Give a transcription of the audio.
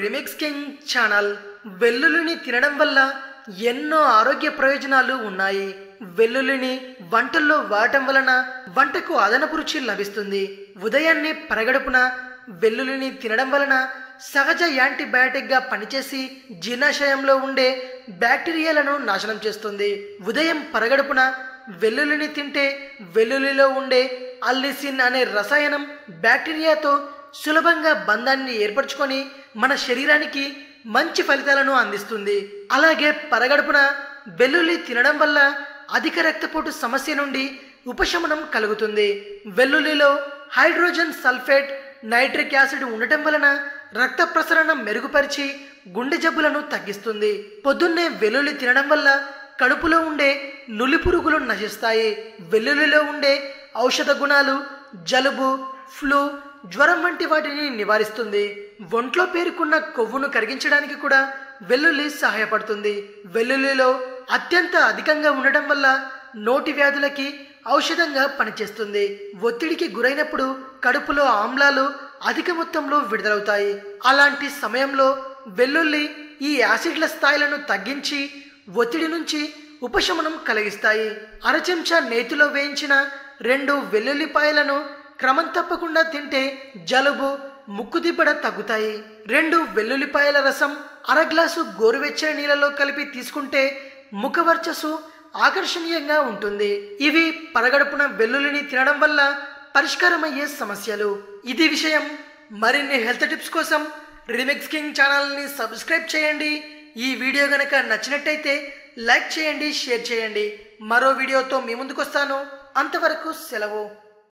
remix king channel వెల్లుల్లిని తినడం వల్ల ఎన్నో ఆరోగ్య ప్రయోజనాలు ఉన్నాయి వెల్లుల్లిని వంటల్లో వాడటం వలన వంటకు అదనపు రుచి లభిస్తుంది ఉదయాన్నే పరగడుపున వెల్లుల్లిని తినడం వలన సహజ యాంటీబయాటిక్గా పనిచేసి జీర్ణాశయంలో ఉండే బ్యాక్టీరియాలను నాశనం చేస్తుంది ఉదయం పరగడుపున వెల్లుల్లిని తింటే వెల్లుల్లిలో ఉండే అల్లిసిన్ అనే రసాయనం బ్యాక్టీరియాతో సులభంగా బంధాన్ని ఏర్పరచుకొని మన శరీరానికి మంచి ఫలితాలను అందిస్తుంది అలాగే పరగడుపున వెల్లుల్లి తినడం వల్ల అధిక రక్తపోటు సమస్య నుండి ఉపశమనం కలుగుతుంది వెల్లుల్లిలో హైడ్రోజన్ సల్ఫేట్ నైట్రిక్ యాసిడ్ ఉండటం వలన రక్త ప్రసరణ మెరుగుపరిచి గుండె జబ్బులను తగ్గిస్తుంది పొద్దున్నే వెల్లుల్లి తినడం వల్ల కడుపులో ఉండే నులి పురుగులు నశిస్తాయి వెల్లుల్లిలో ఉండే ఔషధ గుణాలు జలుబు ఫ్లూ జ్వరం వంటి వాటిని నివారిస్తుంది ఒంట్లో పేరుకున్న కొవ్వును కరిగించడానికి కూడా వెల్లుల్లి సహాయపడుతుంది వెల్లుల్లిలో అత్యంత అధికంగా ఉండటం వల్ల నోటి వ్యాధులకి ఔషధంగా పనిచేస్తుంది ఒత్తిడికి గురైనప్పుడు కడుపులో ఆమ్లాలు అధిక మొత్తంలో విడుదలవుతాయి అలాంటి సమయంలో వెల్లుల్లి ఈ యాసిడ్ల స్థాయిలను తగ్గించి ఒత్తిడి నుంచి ఉపశమనం కలిగిస్తాయి అరచెంచా నేతిలో వేయించిన రెండు వెల్లుల్లిపాయలను క్రమం తప్పకుండా తింటే జలుబు ముక్కు దిబ్బడ తగ్గుతాయి రెండు వెల్లుల్లిపాయల రసం అర గ్లాసు గోరువెచ్చని నీళ్ళలో కలిపి తీసుకుంటే ముఖ వర్చస్సు ఆకర్షణీయంగా ఉంటుంది ఇవి పరగడుపున వెల్లుల్లిని తినడం వల్ల పరిష్కారమయ్యే సమస్యలు ఇది విషయం మరిన్ని హెల్త్ టిప్స్ కోసం రిమిక్స్ కింగ్ ఛానల్ని సబ్స్క్రైబ్ చేయండి ఈ వీడియో గనక నచ్చినట్టయితే లైక్ చేయండి షేర్ చేయండి మరో వీడియోతో మీ ముందుకు వస్తాను అంతవరకు సెలవు